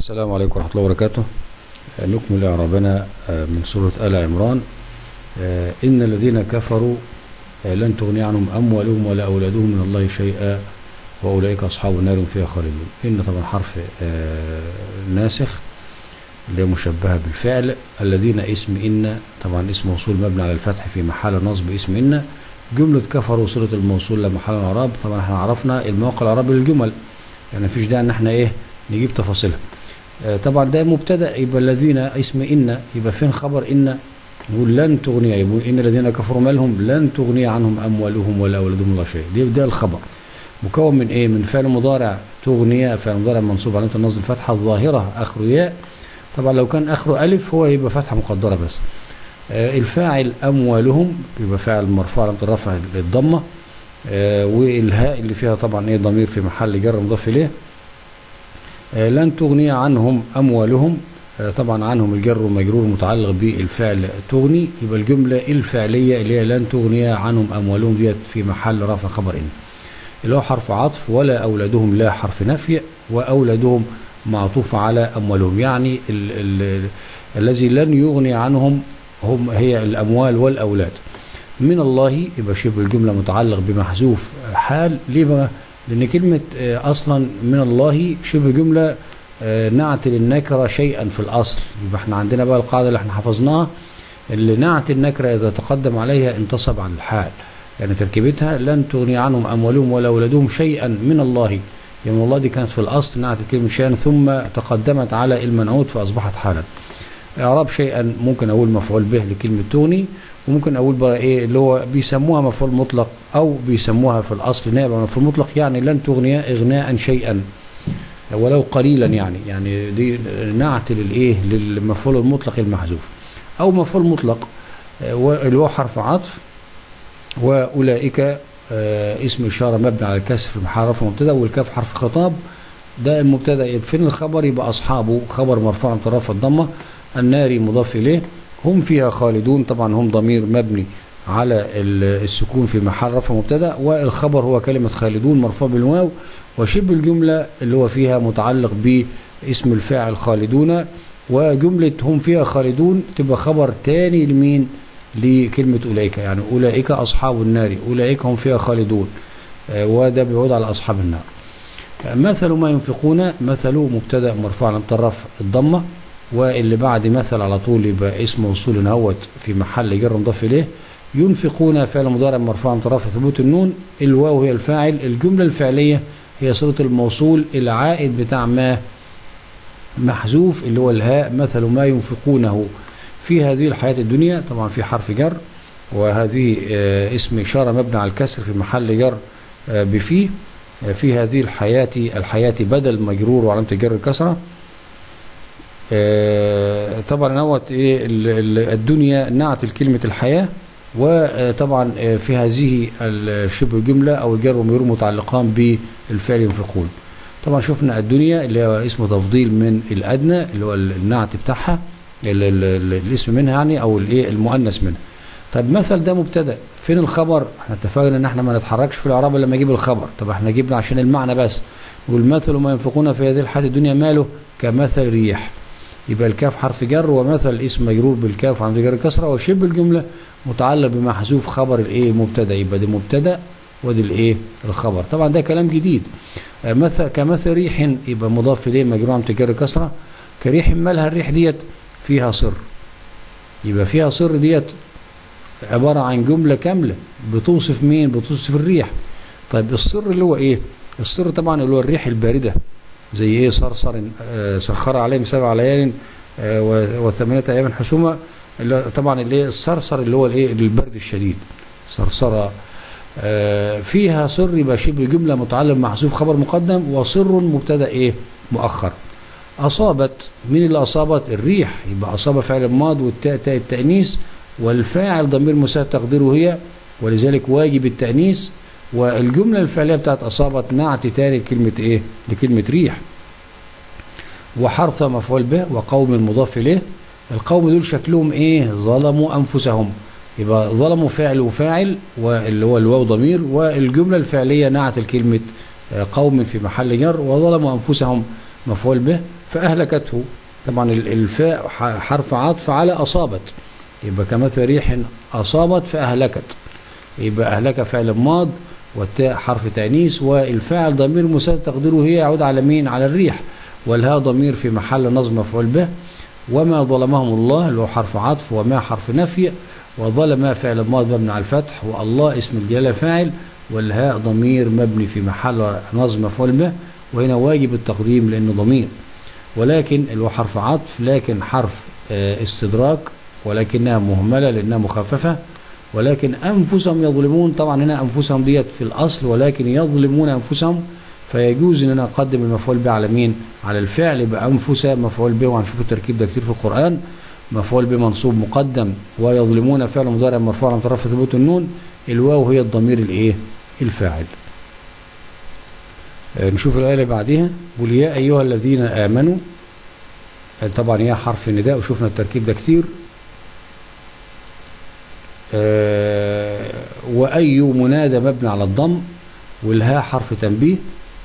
السلام عليكم ورحمة الله وبركاته آه، نكمل إعرابنا آه، من سورة آل عمران آه، إن الذين كفروا آه، لن تغني عنهم أموالهم ولا أولادهم من الله شيئا وأولئك أصحاب النار هم فيها خالدون إن طبعا حرف آه، ناسخ اللي هي مشبهة بالفعل الذين اسم إن طبعا اسم موصول مبني على الفتح في محل نصب اسم إن جملة كفروا صلة الموصول لمحل الإعراب طبعا احنا عرفنا المواقع الإعرابي للجمل يعني مفيش داعي ان احنا ايه نجيب تفاصيلها آه، طبعا ده مبتدا يبقى الذين اسم ان يبقى فين خبر ان نقول لن تغني يقول ان الذين كفروا مالهم لن تغني عنهم اموالهم ولا اولادهم الله شيء ده, ده الخبر مكون من ايه من فعل مضارع تغني فعل مضارع منصوب علامه النصب الفتحه الظاهره اخره ياء طبعا لو كان اخره الف هو يبقى فتحه مقدره بس آه، الفاعل اموالهم يبقى فاعل مرفوع علامه الرفع الضمه آه، والهاء اللي فيها طبعا ايه ضمير في محل جر مضاف اليه آه، لن تغني عنهم اموالهم آه، طبعا عنهم الجر والمجرور متعلق بالفعل تغني يبقى الجمله الفعليه اللي هي لن تغني عنهم اموالهم ديت في محل رفع خبر ان اللي هو حرف عطف ولا اولادهم لا حرف نفي واولادهم معطوف على اموالهم يعني ال ال الذي لن يغني عنهم هم هي الاموال والاولاد من الله يبقى شبه الجملة متعلق بمحذوف حال ليه بقى؟ لأن كلمة آه، أصلا من الله شبه جملة آه، نعت للنكرة شيئا في الأصل يبقى احنا عندنا بقى القاعدة اللي احنا حفظناها اللي نعت النكرة إذا تقدم عليها انتصب على الحال يعني تركيبتها لن تغني عنهم أموالهم ولا أولادهم شيئا من الله يعني الله دي كانت في الأصل نعت كلمة شيئا ثم تقدمت على المنعوت فأصبحت حالا إعراب شيئا ممكن أقول مفعول به لكلمة تغني وممكن اقول بقى ايه اللي هو بيسموها مفعول مطلق او بيسموها في الاصل نائب عن مفعول مطلق يعني لن تغني اغناء شيئا ولو قليلا يعني يعني دي نعت للايه للمفعول المطلق المحذوف او مفعول مطلق آه، و- اللي هو حرف عطف واولئك آه، اسم اشاره مبني على الكسر في محل رفع مبتدا والكاف حرف خطاب ده المبتدا يبقى فين الخبر يبقى اصحابه خبر مرفوع عن طرف الضمه النار مضاف اليه هم فيها خالدون طبعا هم ضمير مبني على ال- السكون في محل رفع مبتدا والخبر هو كلمه خالدون مرفوع بالواو وشبه الجمله اللي هو فيها متعلق باسم الفاعل خالدون وجمله هم فيها خالدون تبقى خبر تاني لمين لكلمه اولئك يعني اولئك اصحاب النار اولئك هم فيها خالدون آه، وده بيعود على اصحاب النار مثل ما ينفقون مثل مبتدا مرفوع على الرفع الضمه واللي بعد مثل على طول يبقى اسم موصول هوت في محل جر مضاف اليه ينفقون فعل مضارع مرفوع مترفع ثبوت النون الواو هي الفاعل الجمله الفعليه هي صله الموصول العائد بتاع ما محذوف اللي هو الهاء مثل ما ينفقونه في هذه الحياه الدنيا طبعا في حرف جر وهذه آه، اسم اشاره مبني على الكسر في محل جر آه، بفيه آه، في هذه الحياه الحياه بدل مجرور وعلامه الجر الكسره آه، طبعا نوت ايه ال- ال- الدنيا نعت كلمه الحياه وطبعا آه، في هذه الشبه جمله او الجر والمجرور متعلقان بالفعل ينفقون طبعا شفنا الدنيا اللي هو اسم تفضيل من الادنى اللي هو النعت بتاعها ال- ال- ال- الاسم منها يعني او الايه المؤنث منها طب مثل ده مبتدا فين الخبر احنا اتفقنا ان احنا ما نتحركش في الاعراب الا لما نجيب الخبر طب احنا جبنا عشان المعنى بس نقول مثل ما ينفقون في هذه الحياه الدنيا ماله كمثل ريح يبقى الكاف حرف جر ومثل اسم مجرور بالكاف عند جر كسره وشبه الجمله متعلق بمحذوف خبر الايه مبتدا يبقى ده مبتدا ودي الايه الخبر طبعا ده كلام جديد آه، مثل كمثل ريح يبقى مضاف اليه مجرور عند جر كسره كريح مالها الريح ديت فيها صر يبقى فيها صر ديت عباره عن جمله كامله بتوصف مين بتوصف الريح طيب الصر اللي هو ايه الصر طبعا اللي هو الريح البارده زي ايه صرصر آه، سخر عليهم سبع ليال آه، و- وثمانية ايام حسومه اللي هو طبعا اللي هي الصرصر اللي هو الايه البرد الشديد صرصره آه، فيها صر يبقى شبه جمله متعلق محذوف خبر مقدم وصر مبتدا ايه مؤخر اصابت مين اللي اصابت الريح يبقى اصاب فعل ماض والتاء تاء التانيث والفاعل ضمير مساعد تقديره هي ولذلك واجب التانيث والجمله الفعليه بتاعت اصابت نعت تاني لكلمه ايه لكلمه ريح وحرف مفعول به وقوم مضاف اليه القوم دول شكلهم ايه ظلموا انفسهم يبقى ظلموا فعل وفاعل واللي هو الواو ضمير والجمله الفعليه نعت الكلمه آه، قوم في محل جر وظلموا انفسهم مفعول به فأهلكته طبعا ال- الفاء ح- حرف عطف على أصابت يبقى كمثل ريح أصابت فأهلكت يبقى أهلك فعل ماض والتاء حرف تأنيث والفاعل ضمير مساعد تقديره هي يعود على مين على الريح والهاء ضمير في محل نصب مفعول به وما ظلمهم الله اللي هو حرف عطف وما حرف نفي وظلم فعل ماض مبني على الفتح والله اسم الجلاله فاعل والهاء ضمير مبني في محل نصب مفعول به وهنا واجب التقديم لانه ضمير ولكن اللي هو حرف عطف لكن حرف آه، استدراك ولكنها مهمله لانها مخففه ولكن انفسهم يظلمون طبعا هنا انفسهم ديت في الاصل ولكن يظلمون انفسهم فيجوز ان انا اقدم المفعول به على مين؟ على الفعل يبقى انفس مفعول به وهنشوف التركيب ده كتير في القران مفعول به منصوب مقدم ويظلمون فعل مضارع مرفوع على طرف ثبوت النون الواو هي الضمير الايه؟ الفاعل. آه، نشوف الايه اللي بعديها بيقول يا ايها الذين امنوا آه، طبعا هي حرف نداء وشفنا التركيب ده كتير آه، وأي منادى مبني على الضم والهاء حرف تنبيه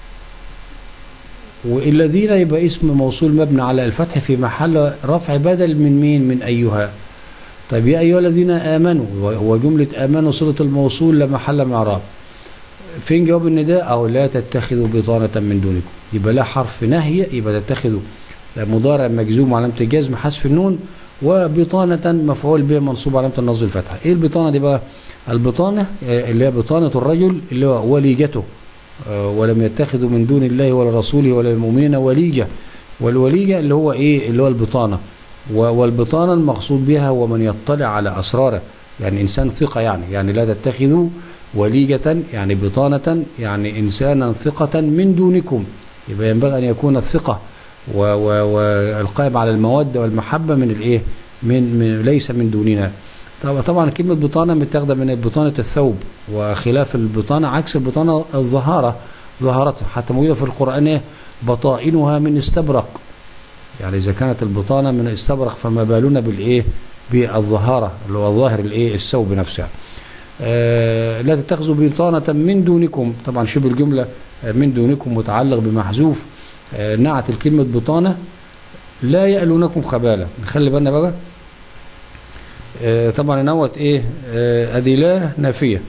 والذين يبقى اسم موصول مبني على الفتح في محل رفع بدل من مين من أيها طيب يا أيها الذين آمنوا وجملة آمنوا صلة الموصول لا محل من إعراب فين جواب النداء أو لا تتخذوا بطانة من دونكم يبقى لا حرف نهي يبقى تتخذوا مضارع مجزوم علامة الجزم حذف النون وبطانة مفعول به منصوب علامة النصب الفتحة ايه البطانة دي بقى البطانة آه، اللي هي بطانة الرجل اللي هو وليجته آه، ولم يتخذوا من دون الله ولا رسوله ولا المؤمنين وليجة والوليجة اللي هو ايه اللي هو البطانة و- والبطانة المقصود بها هو من يطلع على أسراره يعني إنسان ثقة يعني يعني لا تتخذوا وليجة يعني بطانة يعني إنسانا ثقة من دونكم يبقى ينبغي أن يكون الثقة و- و- والقائم على المودة والمحبة من الإيه من, من ليس من دوننا طبعا طبعا كلمة بطانة متاخدة من بطانة الثوب وخلاف البطانة عكس البطانة الظهارة ظهارتها حتى موجودة في القرآن إيه؟ بطائنها من استبرق يعني إذا كانت البطانة من استبرق فما بالنا بالإيه بالظهارة اللي هو ظاهر الإيه الثوب نفسه آه لا تتخذوا بطانة من دونكم طبعا شبه الجملة آه، من دونكم متعلق بمحذوف آه نعت الكلمة بطانة لا يألونكم خبالة نخلي بالنا بقى آه طبعا نوت ايه آه ادي لا نافية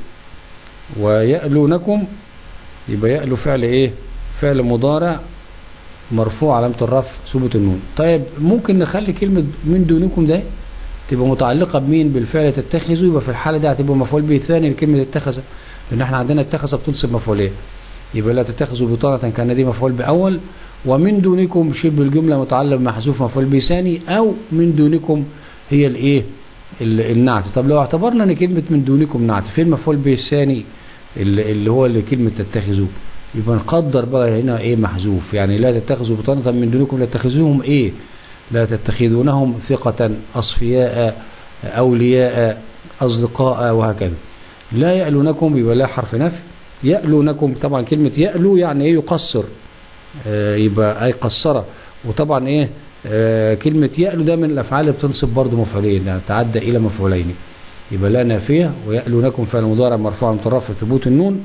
ويألونكم يبقى يألو فعل ايه فعل مضارع مرفوع علامة الرفع ثبوت النون طيب ممكن نخلي كلمة من دونكم ده تبقى متعلقة بمين بالفعل تتخذوا يبقى في الحالة دي هتبقى مفعول به ثاني لكلمة اتخذ لأن احنا عندنا اتخذ بتنصب مفعولين يبقى لا تتخذوا بطانة كان دي مفعول بأول ومن دونكم شبه الجملة متعلق بمحذوف مفعول به ثاني أو من دونكم هي الإيه ال- النعت طب لو اعتبرنا ان كلمة من دونكم نعت فين المفعول به الثاني اللي اللي هو اللي كلمة تتخذوا يبقى نقدر بقى هنا ايه محذوف يعني لا تتخذوا بطانة من دونكم لا تتخذوهم ايه لا تتخذونهم ثقة أصفياء أولياء أصدقاء وهكذا لا يألونكم يبقى لا حرف نفي يألونكم طبعا كلمة يألو يعني ايه يقصر آه يبقى أي قصرة وطبعا ايه آه كلمة يألو ده من الأفعال اللي بتنصب برضه مفعولين يعني تعدى إلى مفعولين يبقى لا نافية ويألونكم فعل مضارع مرفوع مترفع ثبوت النون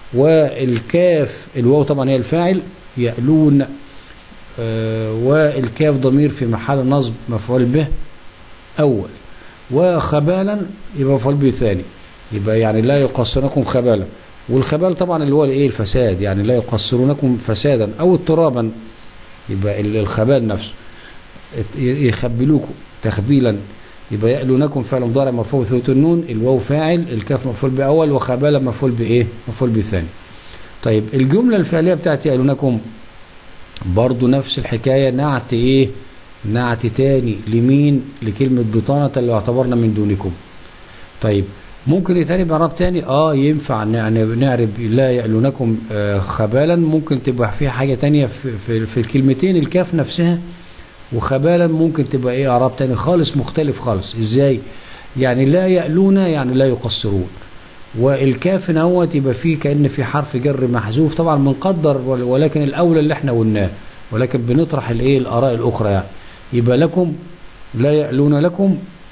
والكاف الواو طبعا هي الفاعل يألون آه والكاف ضمير في محل نصب مفعول به أول وخبالا يبقى مفعول به ثاني يبقى يعني لا يقصرونكم خبالا والخبال طبعا اللي هو الايه الفساد يعني لا يقصرونكم فسادا او اضطرابا يبقى ال- الخبال نفسه ات- ي- يخبلوكم تخبيلا يبقى يألونكم فعل مضارع مرفوع بثبوت النون الواو فاعل الكاف مفعول باول وخبالا مفعول بايه مفعول بثاني طيب الجمله الفعليه بتاعت يألونكم برضو نفس الحكايه نعت ايه نعت تاني لمين لكلمه بطانه اللي اعتبرنا من دونكم طيب ممكن يتاني بعرب تاني اه ينفع يعني نعرب لا يألونكم آه خبالا ممكن تبقى فيها حاجة تانية في, في, في الكلمتين الكاف نفسها وخبالا ممكن تبقى ايه اعراب تاني خالص مختلف خالص ازاي يعني لا يألون يعني لا يقصرون والكاف نوت يبقى فيه كأن في حرف جر محذوف طبعا بنقدر ول- ولكن الاولى اللي احنا قلناه ولكن بنطرح الايه الاراء الاخرى يعني يبقى لكم لا يألون لكم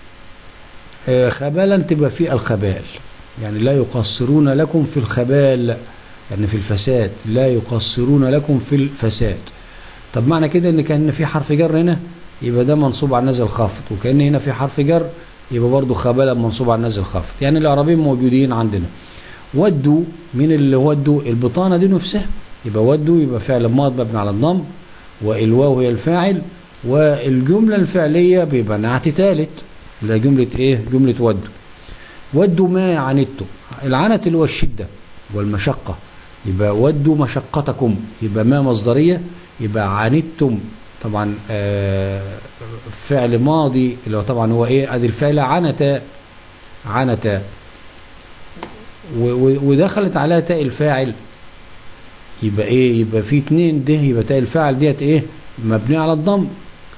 آه، خبالا تبقى في الخبال يعني لا يقصرون لكم في الخبال يعني في الفساد لا يقصرون لكم في الفساد طب معنى كده ان كان في حرف جر هنا يبقى ده منصوب على النازل خافض وكان هنا في حرف جر يبقى برضه خبالة منصوب على النازل خافض يعني الاعرابين موجودين عندنا ودوا مين اللي ودوا البطانة دي نفسها يبقى ودوا يبقى فعل ماض مبني على الضم والواو هي الفاعل والجملة الفعلية بيبقى نعت ثالث اللي هي جملة ايه جملة ودوا ودوا ما عنتم العنت اللي هو الشدة والمشقة يبقى ودوا مشقتكم يبقى ما مصدرية يبقى عنتم طبعا آه فعل ماضي اللي هو طبعا هو ايه ادي الفعل عنت عنت ودخلت عليها تاء الفاعل يبقى ايه يبقى في اتنين ده يبقى تاء الفاعل ديت ايه مبني على الضم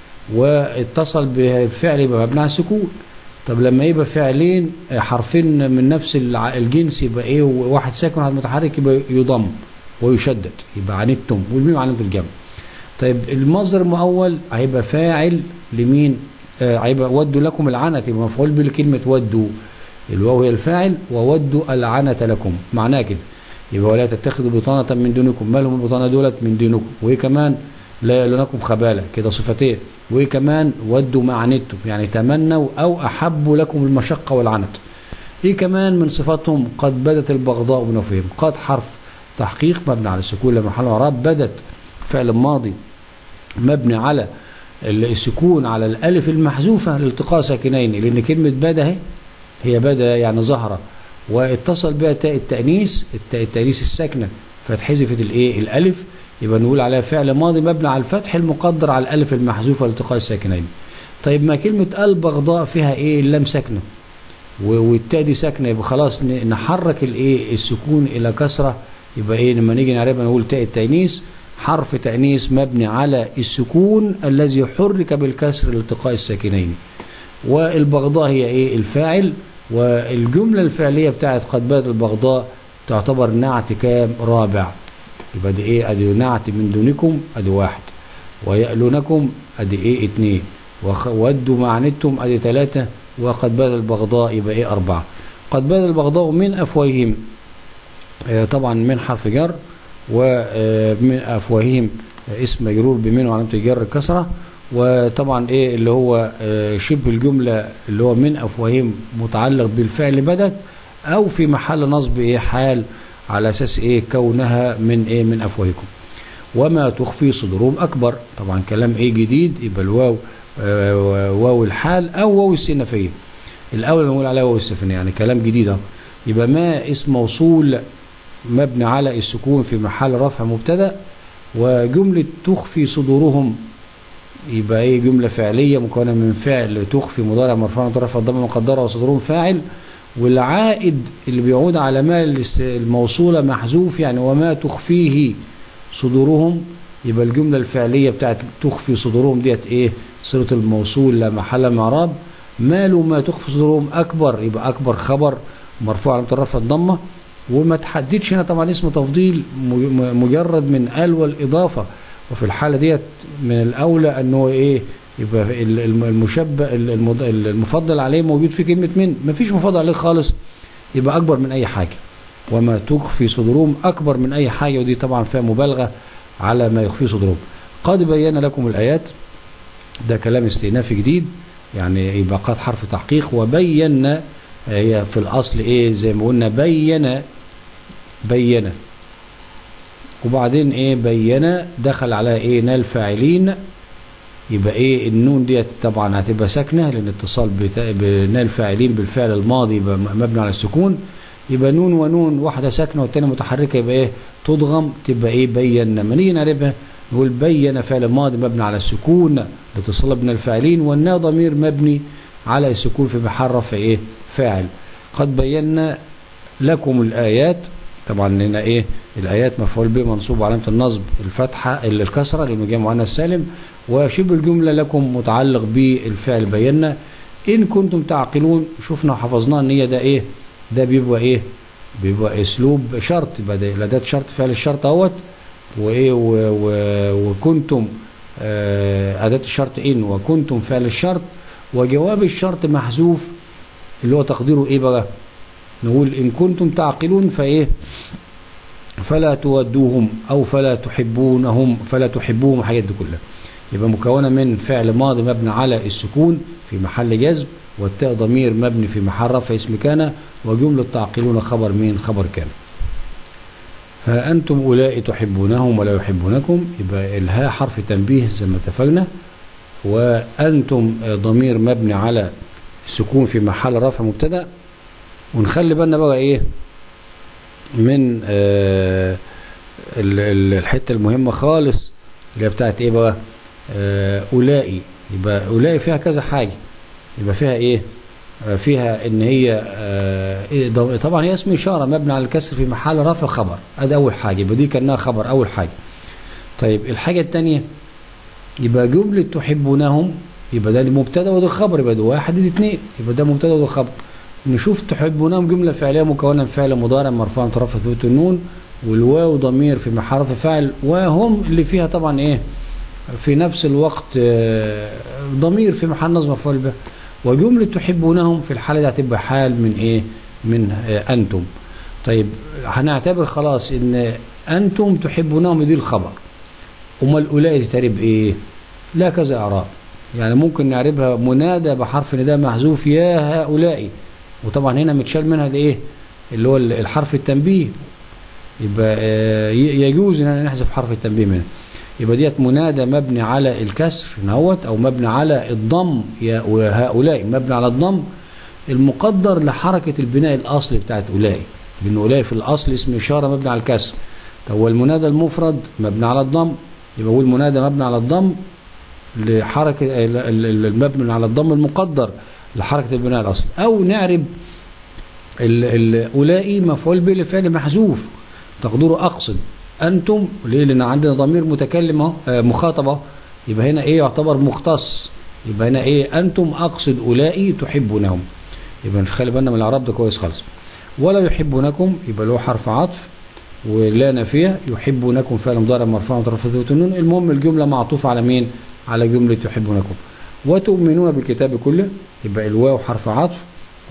واتصل بالفعل يبقى مبني على السكون طب لما يبقى فعلين حرفين من نفس الجنس يبقى ايه واحد ساكن واحد متحرك يبقى يضم ويشدد يبقى عنتم والميم علامه الجمع طيب المصدر المؤول هيبقى فاعل لمين آه هيبقى ودوا لكم العنت يبقى مفعول بكلمه ودوا الواو هي الفاعل وودوا العنة لكم معناه كده يبقى ولا تتخذوا بطانة من دونكم ما لهم البطانة دولت من دينكم وايه كمان لا يلونكم خبالة كده صفتين وايه كمان ودوا ما عنتم يعني تمنوا او احبوا لكم المشقة والعنت ايه كمان من صفاتهم قد بدت البغضاء من وفيهم قد حرف تحقيق مبني على السكون لما محل اعراب بدت فعل ماضي مبني على السكون على الالف المحذوفه لالتقاء ساكنين لان كلمه بدا اهي هي بدا يعني ظهر واتصل بها تاء التانيث التاء التانيث الساكنه فاتحذفت الايه الالف يبقى نقول عليها فعل ماضي مبني على الفتح المقدر على الالف المحذوفه لالتقاء الساكنين طيب ما كلمه البغضاء فيها ايه اللام ساكنه والتاء دي ساكنه يبقى خلاص نحرك الايه السكون الى كسره يبقى ايه لما نيجي نعرفها نقول تاء التانيث حرف تانيث مبني على السكون الذي حرك بالكسر لالتقاء الساكنين والبغضاء هي ايه الفاعل والجمله الفعليه بتاعت قد بدت البغضاء تعتبر نعت كام رابع يبقى دي ايه ادي نعت من دونكم ادي واحد ويألونكم ادي ايه اتنين وودوا ما عنتم ادي ثلاثة وقد بدت البغضاء يبقى ايه اربعة قد بدت البغضاء من افواههم آه طبعا من حرف جر ومن افواههم اسم مجرور بمن وعلامة الجر الكسرة وطبعا ايه اللي هو شبه الجملة اللي هو من افواههم متعلق بالفعل بدت او في محل نصب ايه حال على اساس ايه كونها من ايه من افواهكم وما تخفي صدورهم اكبر طبعا كلام ايه جديد يبقى الواو آه واو الحال او واو السنفيه الاول بنقول عليها واو السفنيه يعني كلام جديد اهو يبقى ما اسم موصول مبني على السكون في محل رفع مبتدا وجمله تخفي صدورهم يبقى ايه جمله فعليه مكونه من فعل تخفي مضارع مرفوع طرف الضمه مقدره وصدورهم فاعل والعائد اللي بيعود على ما الموصولة محذوف يعني وما تخفيه صدورهم يبقى الجملة الفعلية بتاعت تخفي صدورهم ديت ايه صيغة الموصول لا محل من اعراب ماله ما تخفي صدورهم اكبر يبقى اكبر خبر مرفوع على الرفع الضمة وما تحددش هنا طبعا اسم تفضيل مجرد من ال والاضافة وفي الحالة ديت من الاولى انه ايه يبقى المشبه المفضل عليه موجود في كلمة من مفيش مفضل عليه خالص يبقى أكبر من أي حاجة وما تخفي صدورهم أكبر من أي حاجة ودي طبعا فيها مبالغة على ما يخفي صدورهم قد بينا لكم الآيات ده كلام استئنافي جديد يعني يبقى قد حرف تحقيق وبينا هي في الأصل إيه زي ما قلنا بين بين وبعدين إيه بين دخل على إيه نال فاعلين يبقى ايه النون ديت طبعا هتبقى ساكنه لان اتصال بنال الفاعلين بالفعل الماضي يبقى مبني على السكون يبقى نون ونون واحده ساكنه والثانيه متحركه يبقى ايه تضغم تبقى ايه بين لما نيجي نعرفها نقول بين فعل ماضي مبني على السكون لاتصال بين الفاعلين والنا ضمير مبني على السكون في محل رفع ايه فاعل قد بينا لكم الايات طبعا هنا ايه الايات مفعول به منصوب علامه النصب الفتحه الكسره لانه جاي مؤنث سالم وشبه الجمله لكم متعلق بالفعل بينا ان كنتم تعقلون شفنا وحفظناه ان هي ده ايه ده بيبقى ايه بيبقى اسلوب شرط يبقى ده الاداه شرط فعل الشرط اهوت وايه وكنتم آه اداه الشرط ان وكنتم فعل الشرط وجواب الشرط محذوف اللي هو تقديره ايه بقى نقول ان كنتم تعقلون فايه فلا تودوهم أو فلا تحبونهم فلا تحبوهم الحاجات دي كلها يبقى مكونة من فعل ماضي مبني على السكون في محل جزم والتاء ضمير مبني في محل رفع اسم كان وجملة تعقلون خبر مين خبر كان ها أنتم أولئك تحبونهم ولا يحبونكم يبقى الهاء حرف تنبيه زي ما اتفقنا وأنتم ضمير مبني على السكون في محل رفع مبتدأ ونخلي بالنا بقى إيه من آه الحتة المهمة خالص اللي هي بتاعت إيه بقى آه أولئي يبقى أولئي فيها كذا حاجة يبقى فيها إيه آه فيها ان هي آه طبعا هي اسم اشاره مبني على الكسر في محل رفع خبر ادي اول حاجه يبقى دي كانها خبر اول حاجه طيب الحاجه الثانيه يبقى جمله تحبونهم يبقى ده المبتدا وده الخبر يبقى ده واحد دي اثنين يبقى ده مبتدا وده خبر نشوف تحبونهم جمله فعليه مكونه من فعل مضارع مرفوع من طرف ثبوت النون والواو ضمير في محل رفع فاعل وهم اللي فيها طبعا ايه في نفس الوقت آه ضمير في محل نصب مفعول به وجملة تحبونهم في الحالة دي هتبقى حال من ايه من آه انتم طيب هنعتبر خلاص ان انتم تحبونهم دي الخبر امال اولئك ترب ايه لا كذا اعراب يعني ممكن نعربها منادى بحرف نداء محذوف يا هؤلاء وطبعا هنا متشال منها الايه اللي هو الحرف التنبيه يبقى آه يجوز ان نحذف حرف التنبيه منها يبقى ديت منادى مبني على الكسر نهوت او مبني على الضم يا وهؤلاء مبني على الضم المقدر لحركة البناء الأصلي بتاعت أولئك لأن أولئك في الأصل اسم إشارة مبني على الكسر طب والمنادى المفرد مبني على الضم يبقى هو المنادى مبني على الضم لحركة المبني على الضم المقدر لحركة البناء الأصلي أو نعرب أولئك مفعول به لفعل محذوف تقدره أقصد أنتم ليه لأن عندنا ضمير متكلم مخاطبة يبقى هنا إيه يعتبر مختص يبقى هنا إيه أنتم أقصد أولئك تحبونهم يبقى نخلي بالنا من الإعراب ده كويس خالص ولا يحبونكم يبقى له حرف عطف ولا نافية يحبونكم فعل مضارع مرفوع طرف ذات النون المهم الجملة معطوفة على مين على جملة يحبونكم وتؤمنون بالكتاب كله يبقى الواو حرف عطف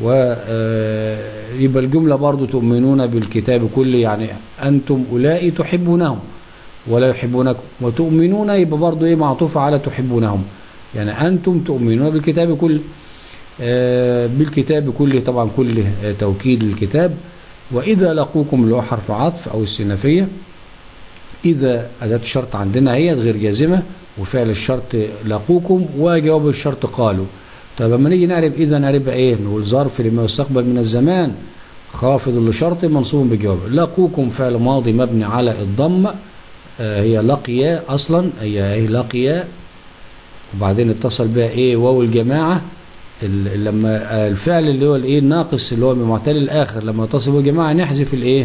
ويبقى الجملة برضو تؤمنون بالكتاب كله يعني أنتم أولئك تحبونهم ولا يحبونكم وتؤمنون يبقى برضو إيه معطوفة على تحبونهم يعني أنتم تؤمنون بالكتاب كله بالكتاب كله طبعا كله توكيد الكتاب وإذا لقوكم اللي هو حرف عطف أو السنفية إذا أداة الشرط عندنا هي غير جازمة وفعل الشرط لقوكم وجواب الشرط قالوا طيب لما نيجي نعرف إذا نعرفها إيه نقول ظرف لما يستقبل من الزمان خافض لشرط منصوب بجواب لقوكم فعل ماضي مبني على الضم آه هي لقيا أصلا هي هي لقيا وبعدين اتصل بها إيه واو الجماعة لما الفعل اللي هو الايه الناقص اللي هو معتل الاخر لما يتصل به جماعه نحذف الايه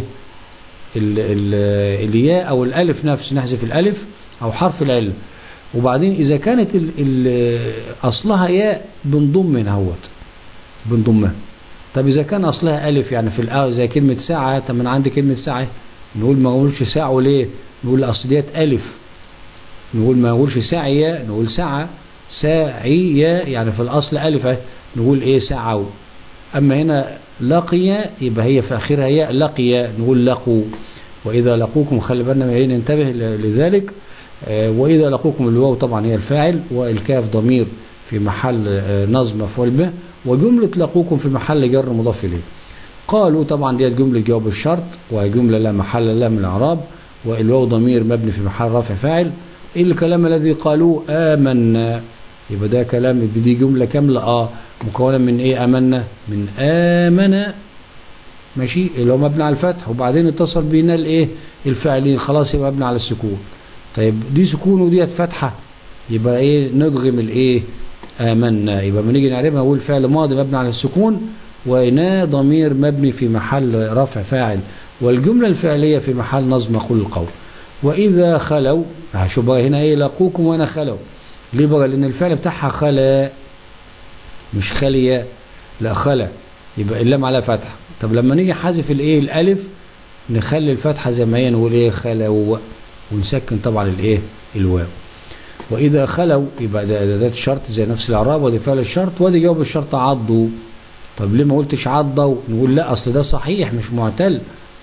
الياء او الالف نفسه نحذف الالف او حرف العله وبعدين اذا كانت ال ال اصلها ياء بنضم هنا اهوت بنضمها طب اذا كان اصلها الف يعني في الاول زي كلمه ساعه طب من عندي كلمه ساعه نقول ما نقولش ساعه ليه نقول اصل ديت الف نقول ما نقولش ساعيه نقول ساعه ساعية يعني في الأصل ألف نقول إيه سعوا أما هنا لقي يبقى هي في آخرها ياء لقي نقول لقوا وإذا لقوكم خلي بالنا من ننتبه لذلك آه وإذا لقوكم الواو طبعا هي الفاعل والكاف ضمير في محل آه نصب مفعول به وجملة لقوكم في محل جر مضاف إليه قالوا طبعا ديت جملة جواب الشرط وجملة لا محل لها من الإعراب والواو ضمير مبني في محل رفع فاعل الكلام الذي قالوه آمنا يبقى ده كلام دي جملة كاملة اه مكونة من ايه امنا من امن ماشي اللي هو مبني على الفتح وبعدين اتصل بينا الايه الفاعلين خلاص يبقى مبني على السكون طيب دي سكون وديت فتحة يبقى ايه ندغم الايه امنا يبقى لما نيجي نعرفها نقول فعل ماضي مبني على السكون وإنا ضمير مبني في محل رفع فاعل والجملة الفعلية في محل نظم مقول القول وإذا خلوا شوف بقى هنا ايه لقوكم وانا خلوا ليه بقى لان الفعل بتاعها خلا مش خلية لا خلا يبقى اللام على فتحه طب لما نيجي حذف الايه الالف نخلي الفتحه زي ما هي نقول ايه خلوا ونسكن طبعا الايه الواو واذا خلوا يبقى ده ده الشرط زي نفس الاعراب ودي فعل الشرط ودي جواب الشرط عضوا طب ليه ما قلتش عضوا نقول لا اصل ده صحيح مش معتل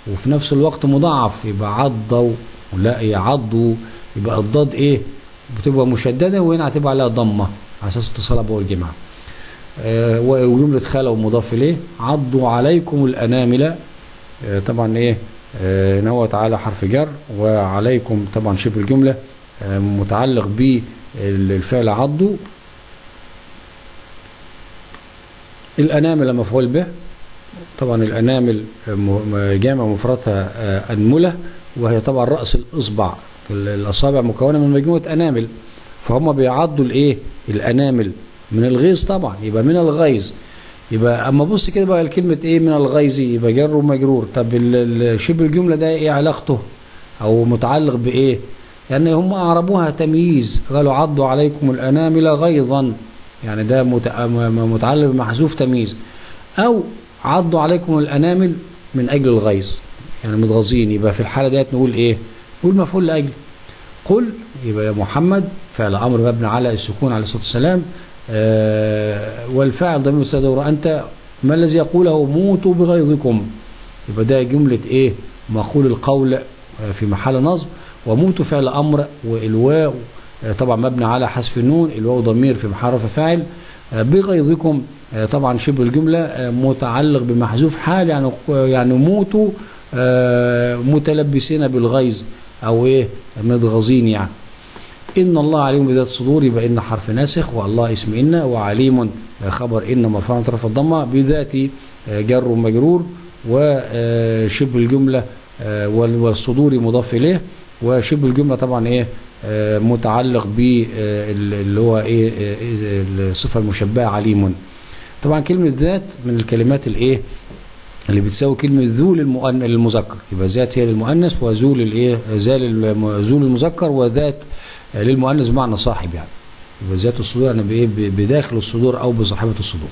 وفي نفس الوقت مضاعف يبقى عضوا لا يعضوا يبقى الضاد ايه بتبقى مشدده وهنا هتبقى عليها ضمه على اساس اتصالها بأول الجماعه آه وجمله خلوا مضاف اليه عضوا عليكم الانامل آه طبعا ايه آه هو تعالى حرف جر وعليكم طبعا شبه الجمله آه متعلق بالفعل عضوا الانامل مفعول به طبعا الانامل جامع مفردها انمله وهي طبعا راس الاصبع الاصابع مكونه من مجموعه انامل فهم بيعضوا الايه الانامل من الغيظ طبعا يبقى من الغيظ يبقى اما بص كده بقى الكلمه ايه من الغيظ يبقى جر ومجرور طب شبه الجمله ده ايه علاقته او متعلق بايه يعني هم اعربوها تمييز قالوا عضوا عليكم الانامل غيظا يعني ده متعلق بمحذوف تمييز او عضوا عليكم الانامل من اجل الغيظ يعني متغاظين يبقى في الحاله ديت نقول ايه نقول مفعول لاجل قل يبقى يا محمد فعل امر مبني على السكون عليه الصلاه والسلام آه والفاعل ضمير مستتر انت ما الذي يقوله موتوا بغيظكم يبقى ده جمله ايه مقول القول في محل نصب وموتوا فعل امر والواو طبعا مبني على حذف النون الواو ضمير في محل رفع فاعل بغيظكم طبعا شبه الجمله متعلق بمحذوف حال يعني يعني موتوا متلبسين بالغيظ او ايه متغاظين يعني ان الله عليم بذات الصدور يبقى ان حرف ناسخ والله اسم ان وعليم خبر ان مرفوع طرف الضمه بذات جر ومجرور وشبه الجمله والصدور مضاف اليه وشبه الجمله طبعا ايه متعلق باللي هو ايه الصفه المشبهه عليم طبعا كلمه ذات من الكلمات الايه اللي بتساوي كلمه ذو للمذكر يبقى ذات هي للمؤنث وذو للايه ذال ذو للمذكر وذات للمؤنث بمعنى صاحب يعني يبقى ذات الصدور يعني بايه بداخل الصدور او بصاحبه الصدور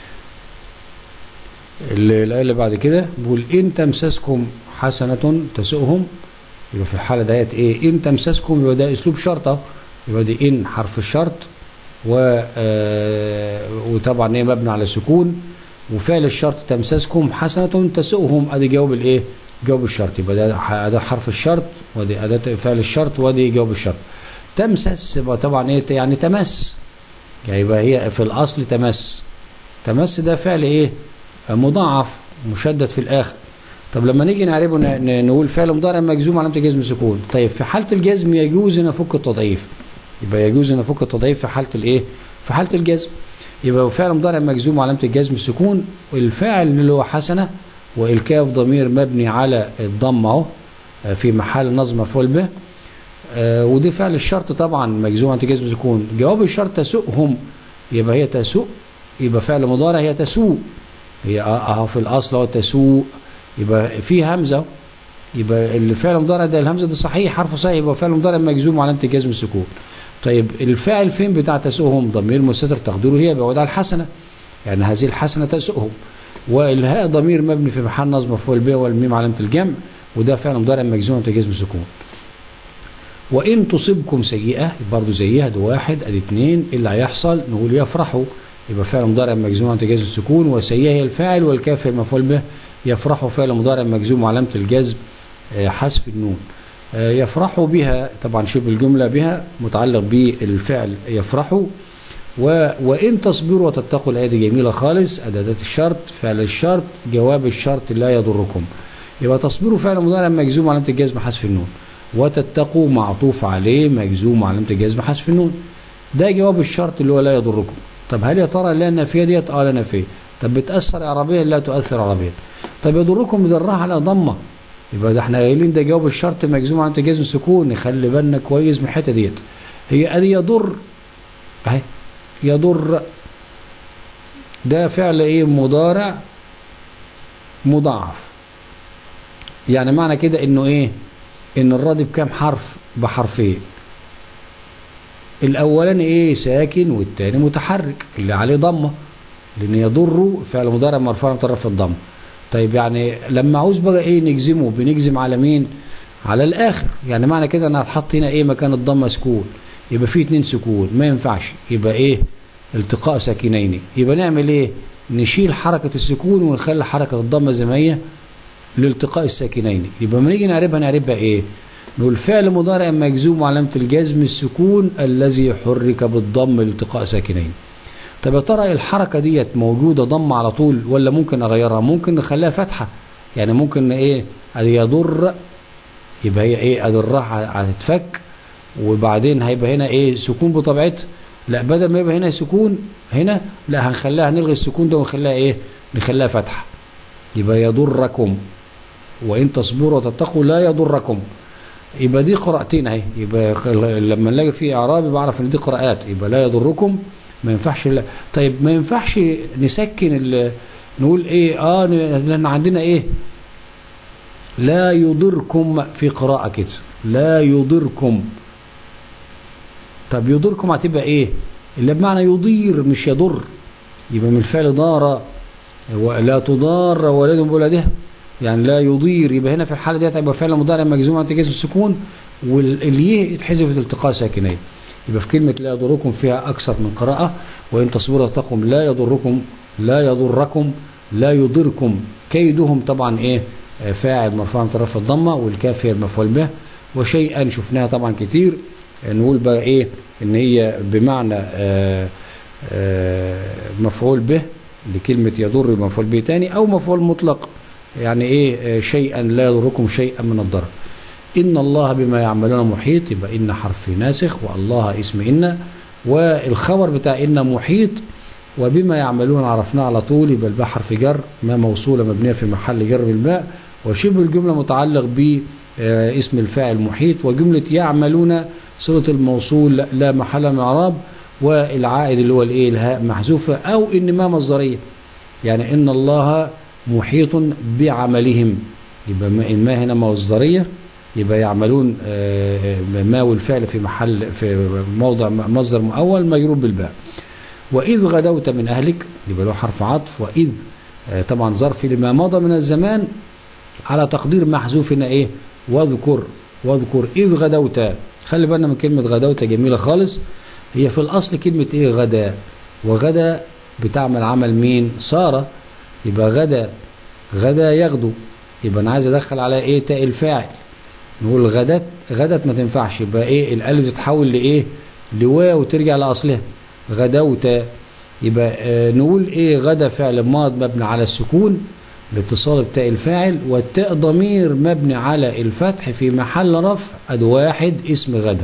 الايه اللي بعد كده بيقول ان تمسسكم حسنه تسؤهم يبقى في الحاله ديت ايه ان تمسسكم يبقى ده اسلوب شرطه يبقى دي ان حرف الشرط و آه وطبعا ايه مبني على سكون وفعل الشرط تمسسكم حسنه تسؤهم ادي جواب الايه جواب الشرط يبقى ده ده حرف الشرط ودي اداه فعل الشرط ودي جواب الشرط تمسس يبقى طبعا ايه يعني تمس يعني يبقى هي في الاصل تمس تمس ده فعل ايه مضاعف مشدد في الاخر طب لما نيجي نعربه نقول فعل مضارع مجزوم علامه الجزم سكون طيب في حاله الجزم يجوز ان افك التضعيف يبقى يجوز ان افك التضعيف في حاله الايه في حاله الجزم يبقى فعل مضارع مجزوم علامه الجزم سكون الفاعل اللي هو حسنه والكاف ضمير مبني على الضم اهو في محل نصب مفعول به آه ودي فعل الشرط طبعا مجزوم علامه الجزم سكون جواب الشرط تسؤهم يبقى هي تسوء يبقى فعل مضارع هي تسوء هي اهو في الاصل هو تسوء يبقى في همزه يبقى الفعل المضارع ده الهمزه دي صحيح حرف صحيح يبقى فعل مضارع مجزوم وعلامه الجزم السكون طيب الفاعل فين بتاع تسؤهم ضمير مستتر تقديره هي بيعود على الحسنه يعني هذه الحسنه تسؤهم والهاء ضمير مبني في محل نصب مفعول به والميم علامه الجمع وده فعل مضارع مجزوم وعلامه الجزم السكون وان تصبكم سيئه برضه زيها ده واحد ادي اثنين اللي هيحصل نقول يفرحوا يبقى فعل مضارع مجزوم وعلامه الجزم السكون وسيئه هي الفاعل والكاف هي المفعول به يفرح فعل مضارع مجزوم وعلامة الجزم حذف النون يفرح بها طبعا شبه الجملة بها متعلق بالفعل يفرحوا و وإن تصبروا وتتقوا الآية دي جميلة خالص أداة الشرط فعل الشرط جواب الشرط لا يضركم يبقى تصبروا فعل مضارع مجزوم وعلامة الجزم حذف النون وتتقوا معطوف عليه مجزوم وعلامة الجزم حذف النون ده جواب الشرط اللي هو لا يضركم طب هل يا ترى لا النافية ديت اه لا نافية طب بتأثر إعرابيا لا تؤثر إعرابيا طب يضركم بضرها على ضمه يبقى ده احنا قايلين ده جواب الشرط مجزوم عن جزم سكون نخلي بالنا كويس من الحته ديت هي ادي يضر اهي يضر ده فعل ايه مضارع مضاعف يعني معنى كده انه ايه ان الراضي بكام حرف بحرفين الاولاني ايه ساكن والتاني متحرك اللي عليه ضمه لان يضر فعل مضارع مرفوع بطرف الضمه طيب يعني لما عاوز بقى ايه نجزمه بنجزم على مين على الاخر يعني معنى كده ان هتحط هنا ايه مكان الضمه سكون يبقى في اتنين سكون ما ينفعش يبقى ايه التقاء ساكنين يبقى نعمل ايه نشيل حركه السكون ونخلي حركه الضمه زي ما هي لالتقاء الساكنين يبقى لما نيجي نعربها نعربها ايه نقول فعل مضارع مجزوم وعلامة الجزم السكون الذي حرك بالضم لالتقاء ساكنين طب يا ترى الحركة ديت موجودة ضم على طول ولا ممكن اغيرها ممكن نخليها فتحة يعني ممكن ايه يضر يبقى هي ايه اضرها هتتفك وبعدين هيبقى هنا ايه سكون بطبيعتها لا بدل ما يبقى هنا سكون هنا لا هنخليها هنلغي السكون ده ونخليها ايه نخليها فتحة يبقى يضركم وان تصبروا وتتقوا لا يضركم يبقى دي قراءتين اهي يبقى لما نلاقي في اعراب بعرف ان دي قراءات يبقى لا يضركم ما ينفعش لا طيب ما ينفعش نسكن نقول ايه اه لان عندنا ايه لا يضركم في قراءة كده لا يضركم طب يضركم هتبقى ايه اللي بمعنى يضير مش يضر يبقى من الفعل ضار ولا تضار ولد بولدها يعني لا يضير يبقى هنا في الحاله ديت هيبقى فعل مضارع مجزوم عن تجاز السكون واليه يتحذف التقاء ساكنين يبقى في كلمه لا يضركم فيها اكثر من قراءه وان تصبروا تقم لا يضركم لا يضركم لا يضركم كيدهم طبعا ايه فاعل مرفوع من طرف الضمه والكاف هي المفعول به وشيئا شفناها طبعا كتير نقول بقى ايه ان هي بمعنى آآ آآ مفعول به لكلمة يضر مفعول به تاني او مفعول مطلق يعني ايه شيئا لا يضركم شيئا من الضرر ان الله بما يعملون محيط يبقى ان حرف ناسخ والله اسم ان والخبر بتاع ان محيط وبما يعملون عرفناه على طول يبقى الباء حرف جر ما موصولة مبنية في محل جر بالباء وشبه الجملة متعلق باسم الفاعل محيط وجملة يعملون صلة الموصول لا محل من اعراب والعائد اللي هو الايه الهاء محذوفه او ان ما مصدريه يعني ان الله محيط بعملهم يبقى ما هنا مصدريه يبقى يعملون ما والفعل في محل في موضع مصدر مؤول مجرور بالباء واذ غدوت من اهلك يبقى له حرف عطف واذ طبعا ظرف لما مضى من الزمان على تقدير محذوف هنا ايه واذكر واذكر اذ غدوت خلي بالنا من كلمة غدوت جميلة خالص هي في الأصل كلمة إيه غدا وغدا بتعمل عمل مين سارة يبقى غدا غدا يغدو يبقى أنا عايز أدخل على إيه تاء الفاعل نقول غدت غدت ما تنفعش يبقى إيه الألف تتحول لإيه لواو وترجع لأصلها غدوت يبقى آه نقول إيه غدا فعل ماض مبني على السكون الاتصال بتاء الفاعل والتاء ضمير مبني على الفتح في محل رفع اد واحد اسم غدا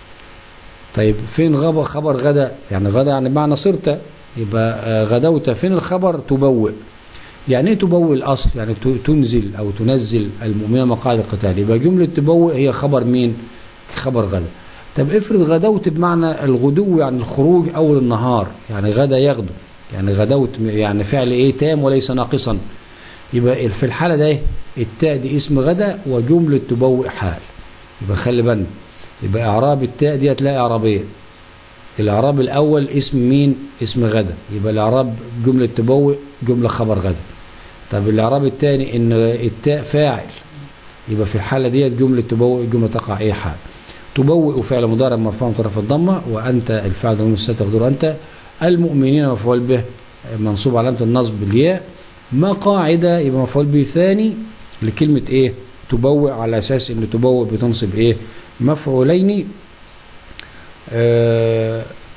طيب فين غبا خبر غدا يعني غدا يعني معنى صرت يبقى غدوت فين الخبر تبوئ يعني ايه تبوئ الاصل يعني تنزل او تنزل المؤمنين مقاعد القتال يبقى جمله تبوئ هي خبر مين خبر غدا طب افرض غدوت بمعنى الغدو يعني الخروج اول النهار يعني غدا يغدو يعني غدوت يعني فعل ايه تام وليس ناقصا يبقى في الحالة ده التاء دي اسم غدا وجملة تبوئ حال يبقى خلي بالنا يبقى إعراب التاء ديت لا إعرابية الإعراب الأول اسم مين؟ اسم غدا يبقى الإعراب جملة تبوئ جملة خبر غدا طب الإعراب الثاني إن التاء فاعل يبقى في الحالة ديت جملة تبوئ جملة تقع أي حال تبوئ فعل مضارع مرفوع من طرف الضمة وأنت الفعل ضمير تقدر أنت المؤمنين مفعول به منصوب علامة النصب بالياء مقاعد يبقى مفعول به ثاني لكلمة ايه تبوء على اساس ان تبوء بتنصب ايه مفعولين آه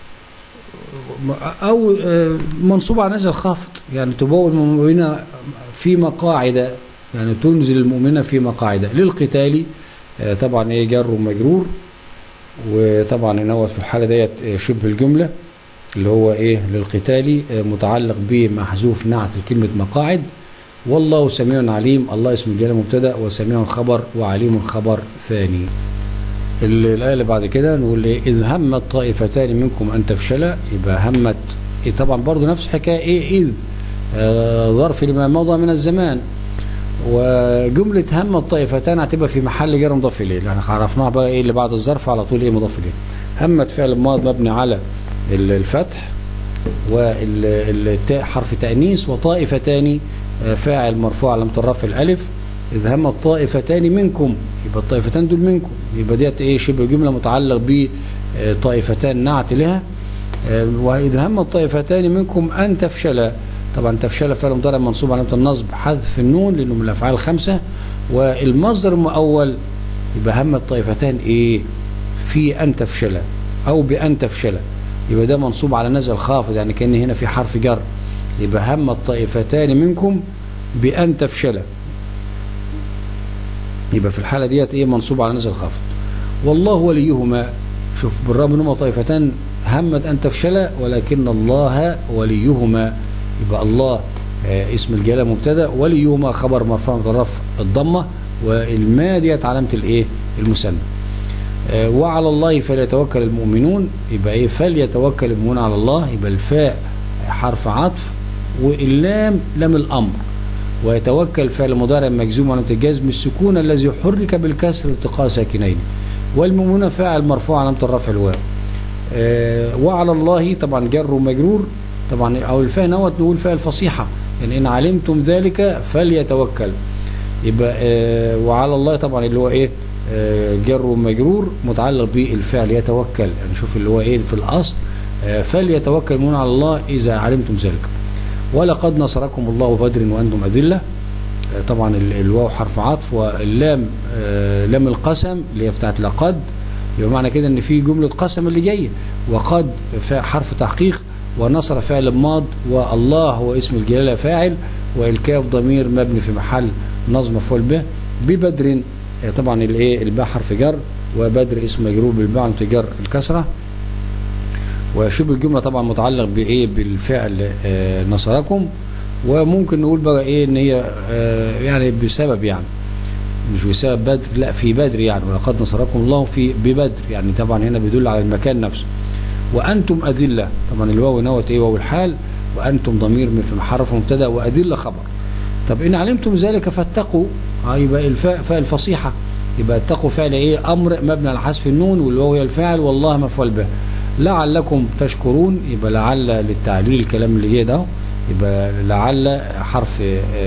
او آه منصوب على نزل خافض يعني تبوء المؤمنين في مقاعد يعني تنزل المؤمنين في مقاعد للقتال آه طبعا ايه جر ومجرور وطبعا ان في الحاله ديت شبه الجمله اللي هو ايه للقتال متعلق بمحذوف نعت كلمة مقاعد والله سميع عليم الله اسم الجلالة مبتدا وسميع خبر وعليم خبر ظاني الآية اللي بعد كده نقول ايه إذ همت طائفتان منكم أن تفشلا يبقى همت إيه طبعا برضو نفس الحكاية إيه إذ آه ظرف لما مضى من الزمان وجملة هم الطائفتان هتبقى في محل جر مضاف إليه لأن عرفناها بقى إيه اللي بعد الظرف على طول إيه مضاف إليه همت فعل ماض مبني على الفتح والتاء حرف تأنيث وطائفتان فاعل مرفوع على الرفع الألف إذ هم الطائفتان منكم يبقى الطائفتان دول منكم يبقى ديت إيه شبه جملة متعلق بطائفتان نعت لها وإذ هم الطائفتان منكم أن تفشلا طبعا تفشل فعل مضارع منصوب علامه النصب حذف النون لانه من الافعال الخمسه والمصدر المؤول يبقى هم الطائفتان ايه في ان تفشل او بان تفشل يبقى ده منصوب على نزل خافض يعني كان هنا في حرف جر يبقى هم الطائفتان منكم بان تفشل يبقى في الحاله ديت ايه منصوب على نزل خافض والله وليهما شوف بالرغم ان هما طائفتان همت ان تفشل ولكن الله وليهما يبقى الله آه اسم الجلاله مبتدا وليهما خبر مرفوع مترف الضمه والما ديت علامه الايه المثنى آه وعلى الله فليتوكل المؤمنون يبقى ايه فليتوكل المؤمنون على الله يبقى الفاء حرف عطف واللام لام الامر ويتوكل فعل مضارع مجزوم علامه الجزم السكون الذي حرك بالكسر التقاء ساكنين والمؤمنون فاعل مرفوع علامه الرفع الواو آه وعلى الله طبعا جر ومجرور طبعا او الفاء نوت نقول فاء الفصيحه يعني ان علمتم ذلك فليتوكل يبقى آه وعلى الله طبعا اللي هو ايه آه جر ومجرور متعلق بالفعل يتوكل يعني شوف اللي هو ايه في الاصل آه فليتوكل المؤمنون على الله اذا علمتم ذلك ولقد نصركم الله بدر وانتم اذله طبعا الواو حرف عطف واللام آه لام القسم اللي هي بتاعت لقد يبقى معنى كده ان في جمله قسم اللي جايه وقد حرف تحقيق ونصر فعل ماض والله هو اسم الجلاله فاعل والكاف ضمير مبني في محل نصب مفعول به ببدر طبعا الايه الباء حرف جر وبدر اسم مجرور بالباء جر الكسره وشبه الجمله طبعا متعلق بايه بالفعل آه نصركم وممكن نقول بقى ايه ان هي آه يعني بسبب يعني مش بسبب بدر لا في بدر يعني ولقد نصركم الله في ببدر يعني طبعا هنا بيدل على المكان نفسه وانتم اذله طبعا الواو نوت ايه واو الحال وانتم ضمير من في محرف مبتدا واذله خبر طب ان علمتم ذلك فاتقوا اه يبقى الفاء فاء الفصيحه يبقى اتقوا فعل ايه امر مبني على حذف النون والواو هي الفاعل والله مفعول به لعلكم تشكرون يبقى لعل للتعليل الكلام اللي جاي ده يبقى لعل حرف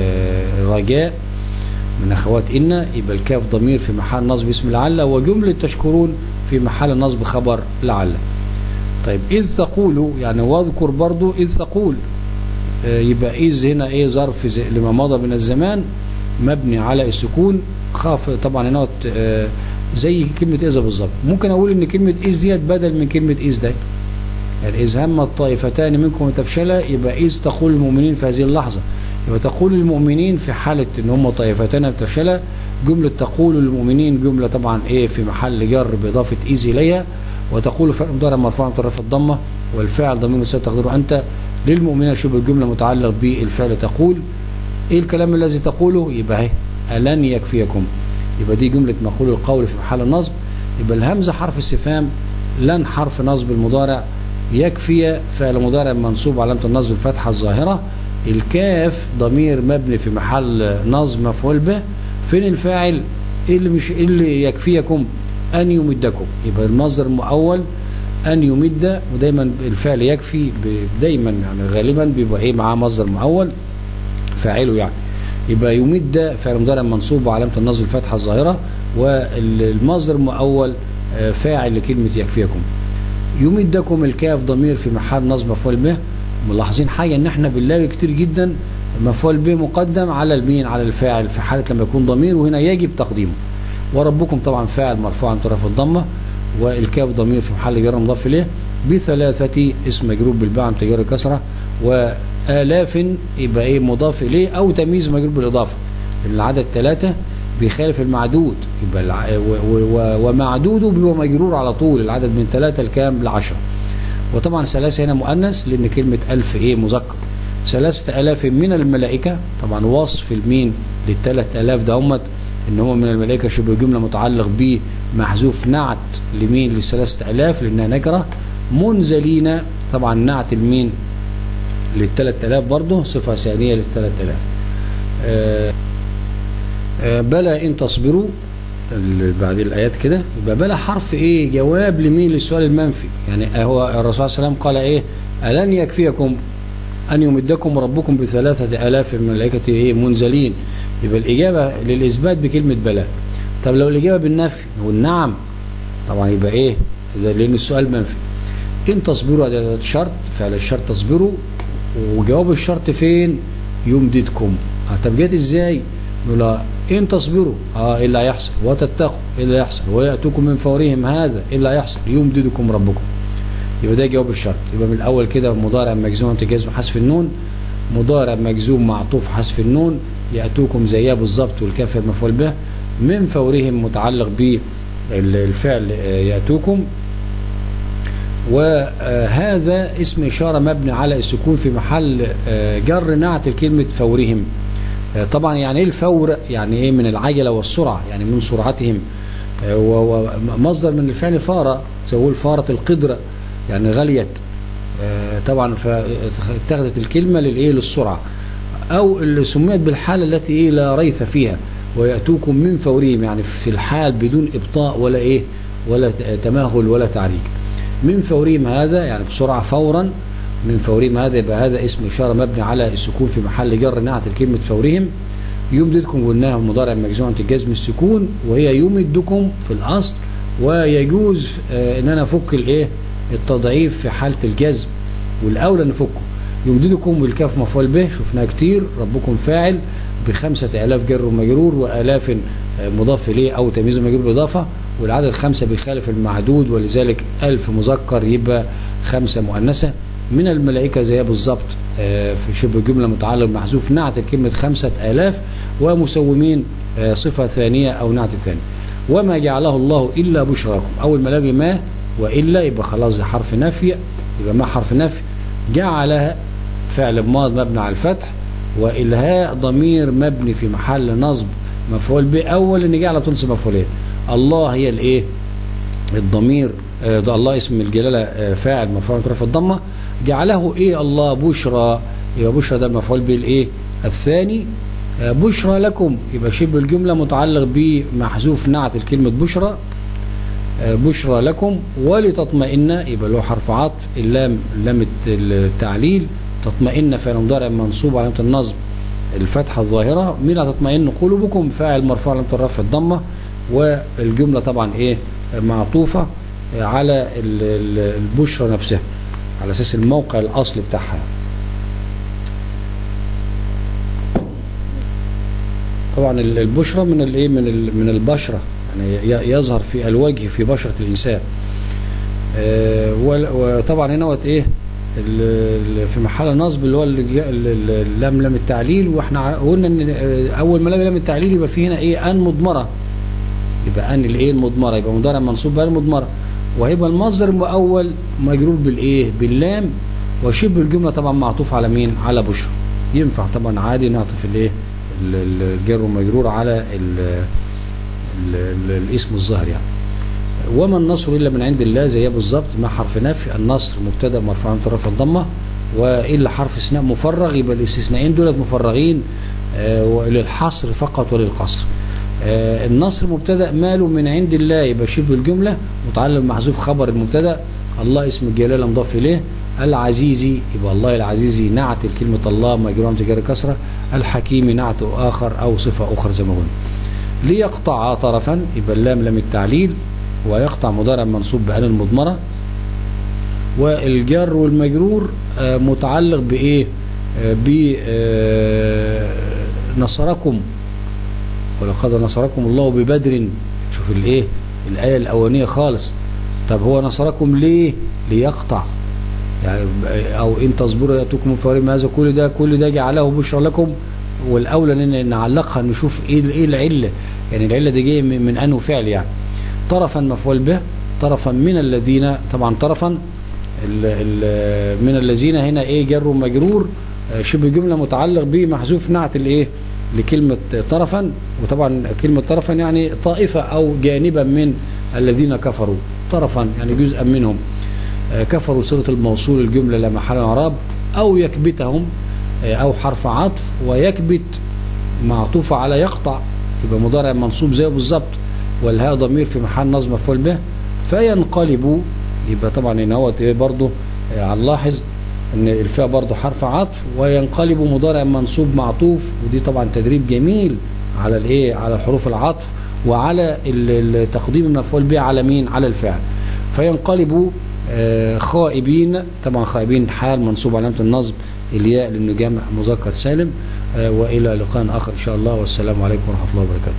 رجاء من اخوات ان يبقى الكاف ضمير في محل نصب اسم لعل وجمله تشكرون في محل نصب خبر لعل طيب اذ تقول يعني واذكر برضو اذ تقول يبقى اذ هنا ايه ظرف لما مضى من الزمان مبني على السكون خاف طبعا هنا زي كلمة إذا بالظبط ممكن أقول إن كلمة إذ ديت بدل من كلمة إذ ده يعني إذ هم الطائفتان منكم تفشلا يبقى إذ تقول المؤمنين في هذه اللحظة يبقى تقول المؤمنين في حالة إن هم طائفتان تفشلا جملة تقول المؤمنين جملة طبعا إيه في محل جر بإضافة إذ إليها وتقول فعل مضارع مرفوع من طرف الضمة والفاعل ضمير مساء تقديره أنت للمؤمنين شبه الجملة متعلق بالفعل تقول إيه الكلام الذي تقوله يبقى إيه ألن يكفيكم يبقى دي جملة مقول القول في محل النصب يبقى الهمزة حرف استفهام لن حرف نصب المضارع يكفي فعل مضارع منصوب علامة النصب الفتحة الظاهرة الكاف ضمير مبني في محل نصب مفعول به فين الفاعل إيه اللي مش إيه اللي يكفيكم أن يمدكم يبقى المصدر المؤول أن يمد ودايما الفعل يكفي دايما يعني غالبا بيبقى إيه معاه مصدر مؤول فاعله يعني يبقى يمد فعل مضارع منصوب وعلامه النصب الفتحه الظاهره والمصدر مؤول فاعل لكلمه يكفيكم يمدكم الكاف ضمير في محل نصب مفعول به ملاحظين حاجه ان احنا بنلاقي كتير جدا مفعول به مقدم على المين على الفاعل في حاله لما يكون ضمير وهنا يجب تقديمه وربكم طبعا فاعل مرفوع عن طرف الضمه والكاف ضمير في محل جر مضاف اليه بثلاثه اسم مجرور بالباء عن تجار كسره و آلاف يبقى إيه مضاف إليه أو تمييز مجرور بالإضافة لأن العدد ثلاثة بيخالف المعدود يبقى الع... و... و... ومعدوده بيبقى مجرور على طول العدد من ثلاثة لكام لعشرة وطبعا ثلاثة هنا مؤنث لأن كلمة ألف إيه مذكر ثلاثة آلاف من الملائكة طبعا وصف المين للثلاث آلاف ده همت إن هم من الملائكة شبه جملة متعلق به محذوف نعت لمين للثلاثة آلاف لأنها نكرة منزلين طبعا نعت المين للثلاث آلاف برضه صفة ثانية للثلاث آلاف آه آه بلى إن تصبروا بعد الآيات كده يبقى بلى حرف إيه جواب لمين للسؤال المنفي يعني هو الرسول صلى الله عليه وسلم قال إيه ألن يكفيكم أن يمدكم ربكم بثلاثة آلاف من الملائكة إيه منزلين يبقى الإجابة للإثبات بكلمة بلى طب لو الإجابة بالنفي نقول نعم طبعا يبقى إيه لأن السؤال منفي إن تصبروا ده شرط فعل الشرط تصبروا وجواب الشرط فين يمددكم آه طب جت ازاي نقول له ان تصبروا اه ايه اللي هيحصل وتتقوا ايه اللي هيحصل وياتوكم من فورهم هذا ايه اللي هيحصل يمددكم ربكم يبقى ده جواب الشرط يبقى من الاول كده مضارع مجزوم جزم حذف النون مضارع مجزوم معطوف حذف النون ياتوكم زيها بالظبط والكاف مفعول به من فورهم متعلق بالفعل ياتوكم وهذا اسم إشارة مبني على السكون في محل جر نعت الكلمة فورهم طبعا يعني ايه الفور يعني ايه من العجلة والسرعة يعني من سرعتهم ومصدر من الفعل فارة زي فارة القدرة يعني غليت طبعا فاتخذت الكلمة للايه للسرعة او اللي سميت بالحالة التي ايه لا ريث فيها ويأتوكم من فورهم يعني في الحال بدون ابطاء ولا ايه ولا تماهل ولا تعريج من فورهم هذا يعني بسرعة فورا من فورهم هذا يبقى هذا اسم إشارة مبني على السكون في محل جر نعت الكلمة فورهم يمددكم قلناها مضارع مجزوعة الجزم السكون وهي يمدكم في الأصل ويجوز ان انا افك الايه التضعيف في حالة الجزم والاولى نفكه يمددكم والكاف مفعول به شفناها كتير ربكم فاعل بخمسة آلاف جر ومجرور وآلاف مضاف إليه أو تمييز مجرور بالإضافة والعدد خمسة بيخالف المعدود ولذلك ألف مذكر يبقى خمسة مؤنثة من الملائكة زيها بالظبط في شبه جملة متعلق محذوف نعت كلمة خمسة آلاف ومسومين صفة ثانية أو نعت ثاني وما جعله الله إلا بشرى لكم أول ما لاقي ما وإلا يبقى خلاص حرف نفي يبقى ما حرف نفي جعلها فعل ماض مبني على الفتح والهاء ضمير مبني في محل نصب مفعول به اول ان جعل تنصب مفعولين الله هي الايه الضمير آه ده الله اسم الجلاله آه فاعل مرفوع في الضمه جعله ايه الله بشرى يبقى بشرى ده المفعول به الايه الثاني آه بشرى لكم يبقى شبه الجمله متعلق بمحذوف نعت الكلمه بشرى بشرى لكم ولتطمئن يبقى له حرف عطف اللام لام التعليل تطمئن فعل مضارع منصوب علامه النصب الفتحه الظاهره مين هتطمئن قلوبكم فاعل مرفوع علامه الرفع الضمه والجمله طبعا ايه معطوفه على البشرى نفسها على اساس الموقع الاصلي بتاعها طبعا البشرى من الايه من من البشره يعني يظهر في الوجه في بشره الانسان وطبعا هنا ايه في محل نصب اللي هو اللام لام التعليل واحنا قلنا ان اول ما لام التعليل يبقى في هنا ايه ان مضمره يبقى ان الايه المضمره يبقى مضارع منصوب بها المضمره وهيبقى المصدر المؤول مجرور بالايه باللام وشبه الجمله طبعا معطوف على مين على بشرى ينفع طبعا عادي نعطف الايه الجر والمجرور على ال ال ال الاسم الظاهر يعني وما النصر الا من عند الله زيها بالظبط مع حرف نفي النصر مبتدا مرفوع من طرف الضمه والا حرف استثناء مفرغ يبقى الاستثناءين دولت مفرغين آه للحصر فقط وللقصر آه النصر مبتدا ماله من عند الله يبقى شبه الجمله متعلق محذوف خبر المبتدا الله اسم الجلاله مضاف اليه العزيزي يبقى الله العزيزي نعت الكلمه الله مجرور تجاري كسره الحكيم نعت اخر او صفه اخرى زي ما قلنا ليقطع طرفا يبقى اللام لام التعليل ويقطع مضارع منصوب بأن المضمرة والجر والمجرور متعلق بإيه بنصركم ولقد نصركم الله ببدر شوف الايه الآية الأولانية خالص طب هو نصركم ليه ليقطع يعني أو إن تصبروا يأتوكم من فورهم هذا كل ده كل ده جعله بشرى لكم والأولى إن نعلقها نشوف إيه إيه العلة يعني العلة دي جاية من أنه فعل يعني طرفا مفعول به طرفا من الذين طبعا طرفا ال ال من الذين هنا ايه جر ومجرور شبه جمله متعلق به محذوف نعت الايه لكلمه طرفا وطبعا كلمه طرفا يعني طائفه او جانبا من الذين كفروا طرفا يعني جزءا منهم كفروا صله الموصول الجمله لا محل اعراب او يكبتهم او حرف عطف ويكبت معطوفه على يقطع يبقى مضارع منصوب زيه بالظبط والهاء ضمير في محل نصب مفعول به فينقلب يبقى طبعا هنا هو برضه هنلاحظ ان الفاء برضه حرف عطف وينقلب مضارع منصوب معطوف ودي طبعا تدريب جميل على الايه على الحروف العطف وعلى التقديم المفعول به على مين على الفعل فينقلب آه، خائبين طبعا خائبين حال منصوب علامة النصب الياء لأنه جامع مذكر سالم آه، وإلى لقاء آخر إن شاء الله والسلام عليكم ورحمة الله وبركاته